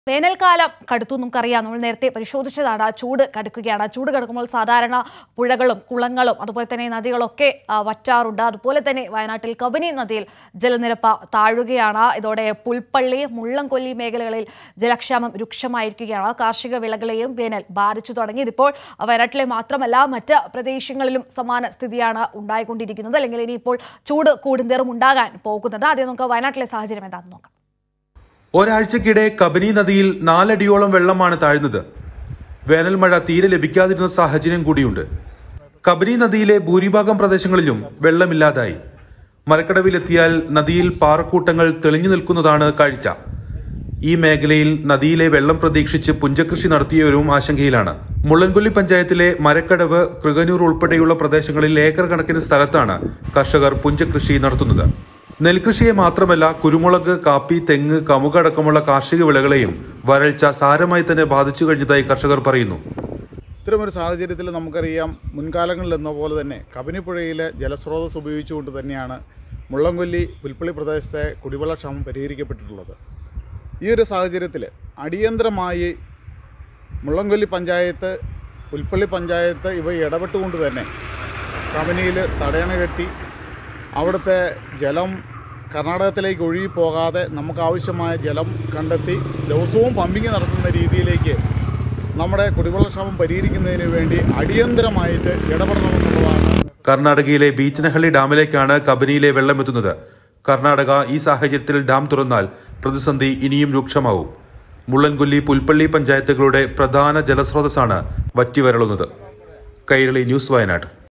വേനൽക്കാലം കടുത്തു നമുക്കറിയാം നമ്മൾ നേരത്തെ പരിശോധിച്ചതാണ് ആ ചൂട് കടുക്കുകയാണ് ആ ചൂട് കടുക്കുമ്പോൾ സാധാരണ പുഴകളും കുളങ്ങളും അതുപോലെ തന്നെ നദികളൊക്കെ ആ, വറ്റാറുണ്ട് അതുപോലെ തന്നെ വയനാട്ടിൽ കബനി നദിയിൽ ജലനിരപ്പ് താഴുകയാണ് ഇതോടെ പുൽപ്പള്ളി മുള്ളംകൊല്ലി മേഖലകളിൽ ജലക്ഷാമം രൂക്ഷമായിരിക്കുകയാണ് കാർഷിക വിളകളെയും വേനൽ ബാധിച്ചു തുടങ്ങി ഇതിപ്പോൾ വയനാട്ടിലെ മാത്രമല്ല മറ്റ് പ്രദേശങ്ങളിലും സമാന സ്ഥിതിയാണ് ഉണ്ടായിക്കൊണ്ടിരിക്കുന്നത് അല്ലെങ്കിൽ ഇനിയിപ്പോൾ ചൂട് കൂടുന്തേറും ഉണ്ടാകാൻ പോകുന്നത് ആദ്യം നമുക്ക് വയനാട്ടിലെ സാഹചര്യം എന്താണെന്ന് നോക്കാം ഒരാഴ്ചക്കിടെ കബനി നദിയിൽ നാലടിയോളം വെള്ളമാണ് താഴ്ന്നത് വേനൽ മഴ തീരെ ലഭിക്കാതിരുന്ന സാഹചര്യം കൂടിയുണ്ട് കബനി നദിയിലെ ഭൂരിഭാഗം പ്രദേശങ്ങളിലും വെള്ളമില്ലാതായി മരക്കടവിലെത്തിയാൽ നദിയിൽ പാറക്കൂട്ടങ്ങൾ തെളിഞ്ഞു നിൽക്കുന്നതാണ് കാഴ്ച ഈ മേഖലയിൽ നദിയിലെ വെള്ളം പ്രതീക്ഷിച്ച് പുഞ്ചകൃഷി നടത്തിയവരും ആശങ്കയിലാണ് മുള്ളൻകൊല്ലി പഞ്ചായത്തിലെ മരക്കടവ് കൃകനൂർ ഉൾപ്പെടെയുള്ള പ്രദേശങ്ങളിൽ ഏക്കർ കണക്കിന് സ്ഥലത്താണ് കർഷകർ പുഞ്ചകൃഷി നടത്തുന്നത് നെൽകൃഷിയെ മാത്രമല്ല കുരുമുളക് കാപ്പി തെങ്ങ് കമുക അടക്കമുള്ള കാർഷിക വിളകളെയും വരൾച്ച സാരമായി തന്നെ ബാധിച്ചു കഴിഞ്ഞതായി കർഷകർ പറയുന്നു ഇത്തരമൊരു സാഹചര്യത്തിൽ നമുക്കറിയാം മുൻകാലങ്ങളിൽ എന്ന പോലെ തന്നെ കബനിപ്പുഴയിലെ ജലസ്രോതസ് ഉപയോഗിച്ചുകൊണ്ട് തന്നെയാണ് മുള്ളംകൊല്ലി പുൽപ്പള്ളി പ്രദേശത്തെ കുടിവെള്ളക്ഷാമം പരിഹരിക്കപ്പെട്ടിട്ടുള്ളത് ഈ ഒരു സാഹചര്യത്തിൽ അടിയന്തരമായി മുള്ളംകൊല്ലി പഞ്ചായത്ത് പുൽപ്പള്ളി പഞ്ചായത്ത് ഇവ ഇടപെട്ടുകൊണ്ട് തന്നെ കബനിയിൽ തടയണ കെട്ടി അവിടുത്തെ ജലം കർണാടകത്തിലേക്ക് ഒഴുകി പോകാതെ നമുക്ക് ആവശ്യമായ ജലം കണ്ടെത്തി ദിവസവും പമ്പിങ് നടത്തുന്ന രീതിയിലേക്ക് നമ്മുടെ കുടിവെള്ളക്ഷാമം പരിഹരിക്കുന്നതിന് വേണ്ടി അടിയന്തരമായിട്ട് ഇടപെടണമെന്നുള്ളതാണ് കർണാടകയിലെ ബീച്ചനഹള്ളി ഡാമിലേക്കാണ് കബനിയിലെ വെള്ളം എത്തുന്നത് കർണാടക ഈ സാഹചര്യത്തിൽ ഡാം തുറന്നാൽ പ്രതിസന്ധി ഇനിയും രൂക്ഷമാവും മുള്ളൻകൊല്ലി പുൽപ്പള്ളി പഞ്ചായത്തുകളുടെ പ്രധാന ജലസ്രോതസ്സാണ് വറ്റിവരളുന്നത് കൈരളി ന്യൂസ് വയനാട്